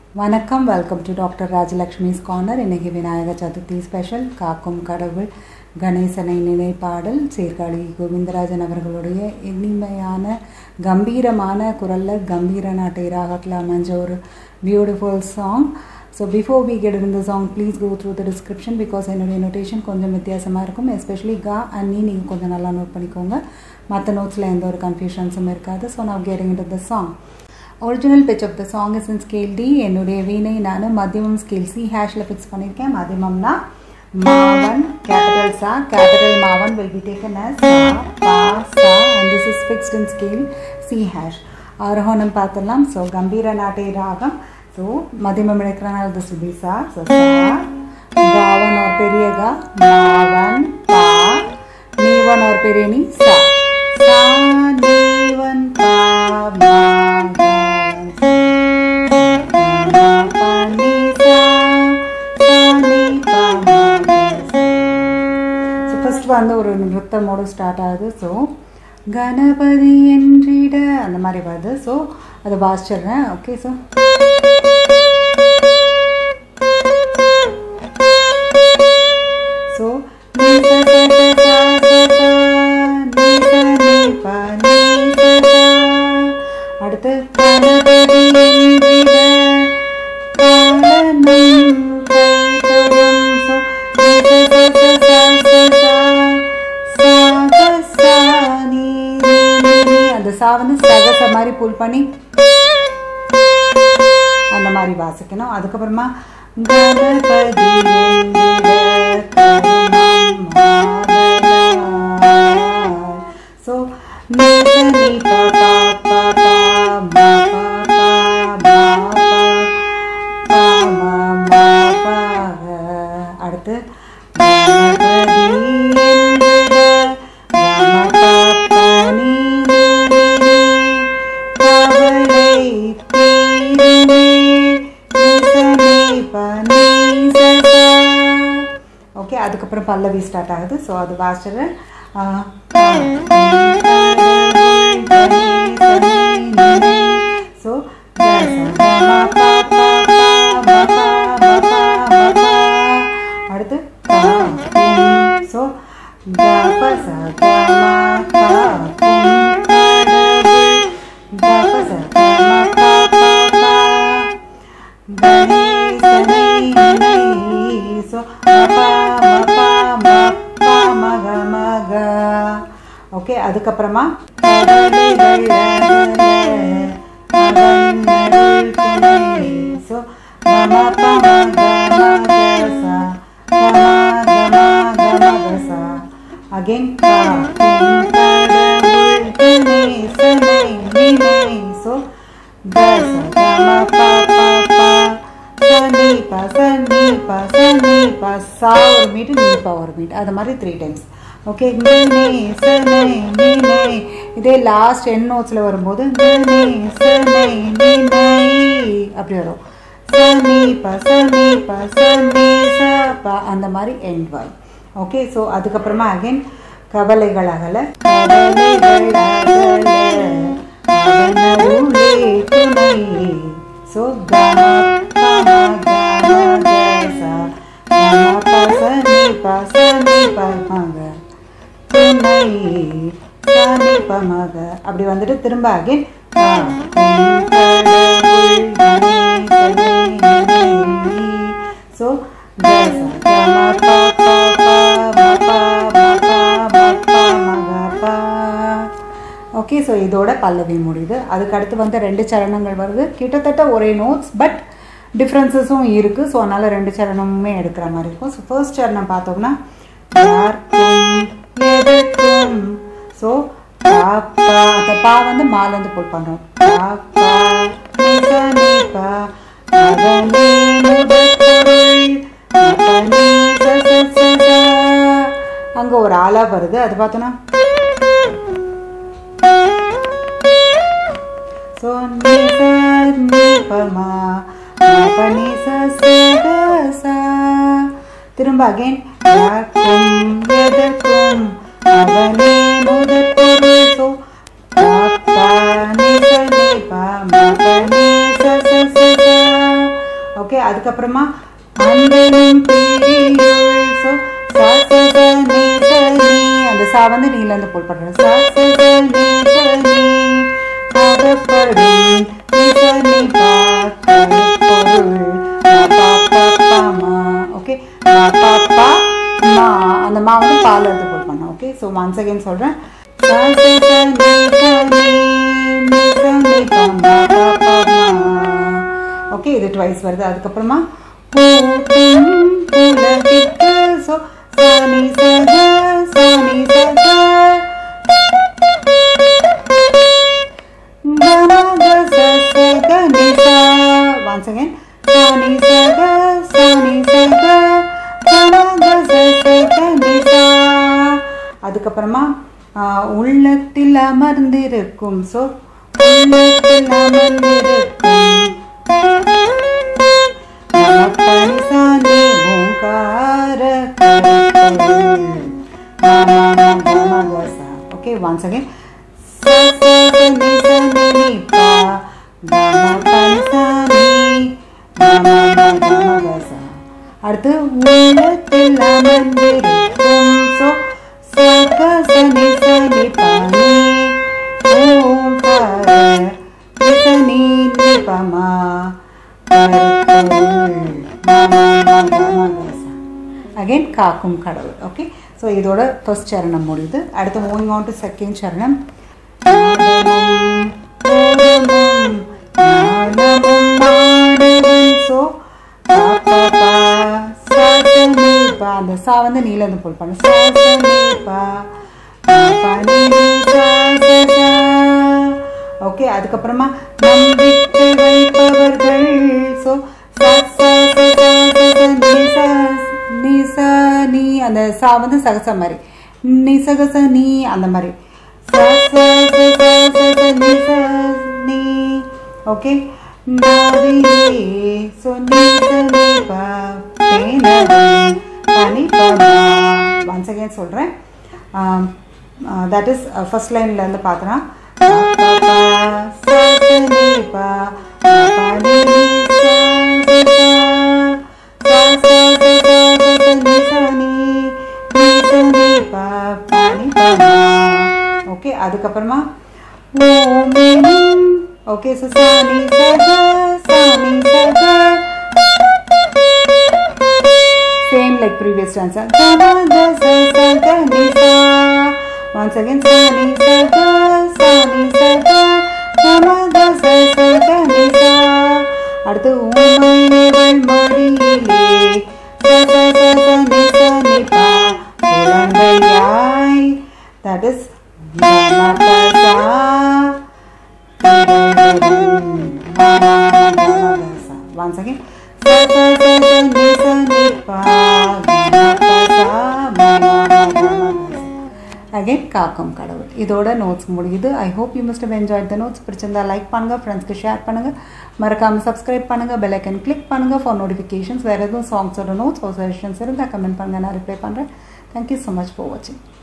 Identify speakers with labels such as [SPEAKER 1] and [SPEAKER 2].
[SPEAKER 1] வணக்கம் welcome to doctor Rajalakshmi's corner இன்னைக்கு Vinayagar Chaturthi special காக்கும் கடவுள் கணேசனை நினைப்பாடல் சீர்காழி கோவிந்தராஜன் அவர்களுடைய இனிமையான கம்பீரமான குரலில் கம்பீர நாட்டை ராகத்தில் அமைஞ்ச ஒரு beautiful song so before we get in the song please go through the description because என்னுடைய நோட்டேஷன் கொஞ்சம் வித்தியாசமாக இருக்கும் எஸ்பெஷலி கா அண்ட் நீ நீங்கள் கொஞ்சம் நல்லா நோட் பண்ணிக்கோங்க மற்ற நோட்ஸில் எந்த ஒரு கன்ஃபியூஷன்ஸும் இருக்காது ஸோ நான் getting in the song original pitch of the song is in scale D என்னுடைய வீணை நான் மத்தியமம் ஸ்கேல் சி ஹேஷில் ஃபிக்ஸ் பண்ணியிருக்கேன் மத்தியமம்னா மாவன் கேபிட்டல் சா கேபிட்டல் மாவன் வில் பி டேக்கன் as சா பா சா and this is fixed in scale C hash ஆரோகணம் பார்த்துடலாம் ஸோ கம்பீர நாட்டை ராகம் ஸோ மதியமம் எடுக்கிறனால திஸ் வில் பி சா ஸோ சா காவன் ஒரு பெரிய கா மாவன் பா நீவன் ஒரு பெரிய நீ சா சா நீவன் பா மா கா ஃபர்ஸ்ட் வந்து ஒரு நிறுத்தமோடு ஸ்டார்ட் ஆகுது ஸோ கணபதி என்றிட அந்த மாதிரி வருது ஸோ அதை வாசிச்சிடுறேன் ஓகே ஸோ ஸோ அடுத்து கணபதி என்றிட காலனும் கைதரும் ஸோ அந்த சா வந்து சகச மாதிரி புல் பண்ணி அந்த மாதிரி வாசிக்கணும் அதுக்கப்புறமா கணபதி ஸோ நீ பா பா பா பா மா பா பா மா பா அடுத்து ஓகே அதுக்கப்புறம் பல்லவி ஸ்டார்ட் ஆகுது ஸோ அது வாசிச்சு ஸோ அடுத்து ஸோ ஓகே அதுக்கப்புறமா ஸோ again so சா ஒரு மீட்டு நீப்பா ஒரு மீட் அது மாதிரி த்ரீ டைம்ஸ் ஓகே இதே லாஸ்ட் என் நோட்ஸில் வரும்போது அப்படி வரும் சனி ப சனி ப சனி ச ப அந்த மாதிரி எண்ட் வரும் ஓகே ஸோ அதுக்கப்புறமா அகைன் கவலைகள் அகல துணை ஸோ பசனி பசனி பமக துணை சனி பமக அப்படி வந்துட்டு திரும்ப அகைன் ஸோ ஓகே ஸோ இதோட பல்லவி முடியுது அதுக்கு அடுத்து வந்து ரெண்டு சரணங்கள் வருது கிட்டத்தட்ட ஒரே நோட்ஸ் பட் டிஃப்ரென்சஸும் இருக்குது ஸோ அதனால் ரெண்டு சரணமுமே எடுக்கிற மாதிரி இருக்கும் ஸோ ஃபர்ஸ்ட் சரணம் பார்த்தோம்னா யாருக்கும் எதுக்கும் ஸோ பாப்பா அந்த பா வந்து மாலேருந்து புல் பண்ணுறோம் பாப்பா நிசா நீப்பா அதனே முதற்கொள் அப்பனே சசசசா அங்கே ஒரு ஆளா வருது அது பார்த்தோன்னா ஸோ நிசா நீப்பமா அப்பனே சசகசா திரும்ப அகைன் யாருக்கும் எதற்கும் அவனே முதற்கொள் ஸோ பாப்பா நிச நிபா மப நிச சச ஓகே அதுக்கப்புறமா அந்தனும் பிரியுள் ஸோ சா ச ச நீ ச நீ அந்த சா வந்து நீலேருந்து போல் பண்ணுறேன் சா ச ச நீ ச நீ பதப்படும் நீ ச நீ பா பொருள் பா பா பா மா ஓகே பா பா பா மா அந்த மா வந்து பால் எடுத்து போல் பண்ணோம் ஓகே ஸோ ஒன்ஸ் அகைன் சொல்கிறேன் சா ச ச நீ ச நீ நீ ச நீ பா மா பா பா மா ஓகே இது ட்வைஸ் வருது அதுக்கப்புறமா பூட்டும் உலகிற்கு ஸோ சாணி சக சாணி சக கமக சக நிசா ஒன்ஸ் அகைன் சாணி சக சாணி சக கமக சக நிசா அதுக்கப்புறமா ஆஹ், உள்ளத்தில் அமர்ந்திருக்கும் ஸோ உள்ளத்தில் அமர்ந்திருக்கும் நமப்பனிசானி ஓங்கார ஓகே once again ச ச ச நி ச நி நி பா நமப்பனிசானி நம ம ம ச அடுத்து உள்ளத்தில் அமர்ந்திருக்கும் ஸோ சக ச நி ச நி பா நி ஓங்கார நி ச நி நி ப மா அகைன் காக்கும் கடவுள் ஓகே ஸோ இதோட ஃபர்ஸ்ட் சரணம் முடியுது அடுத்து மூவிங் ஆன் டு செகண்ட் சரணம் ஸோ அந்த சா வந்து நீலேருந்து போல் பண்ணு சா ச நீ பா பா பா நீ நீ சா ச சா ஓகே அதுக்கப்புறமா நம்பிக்கை வைப்பவர்கள் ஸோ நீ ச நீ அந்த சா வந்து சகச மாதிரி நீ சகச நீ அந்த மாதிரி ச, ச, ச, ச, ச, ச, நீ ச, நீ ஓகே ஸோ நீ ச நீ பா பனி ஒன்ஸ் அகேன் சொல்கிறேன் தட் இஸ் ஃபர்ஸ்ட் லைன்லேருந்து பார்த்தோன்னா ஓகே அதுக்கப்புறமா ஓகே ஸோ சாணி சக சாணி சக same like previous stanza. Gama ga sa sa ga ni sa. Once again, sa ni sa ga sa ni sa ga. Gama ga sa sa ga ni sa. அடுத்து ஊமையவள் மடியிலே ச ச ச ச நி ச நி பா குழந்தையாய் that is கம ப சா once again sa sa sa sa ni sa ni pa ga ma pa sa ma ma ma ga ma ga sa. Again காக்கும் கடவுள் இதோட நோட்ஸ் முடியுது I hope you must enjoy the notes பிடிச்சிருந்தா like பண்ணுங்க ஃப்ரெண்ட்ஸ்க்கு share பண்ணுங்க மறக்காம subscribe பண்ணுங்க பெல் ஐக்கன் கிளிக் பண்ணுங்க ஃபார் நோட்டிஃபிகேஷன்ஸ் வேறு எதுவும் சாங்ஸோட நோட்ஸ் ஒரு சஜஷன்ஸ் இருந்தால் கமெண்ட் பண்ணுங்க நான் ரிப்ளை பண்ணுறேன் தேங்க்யூ ஸோ மச் ஃபார் வாட்சிங்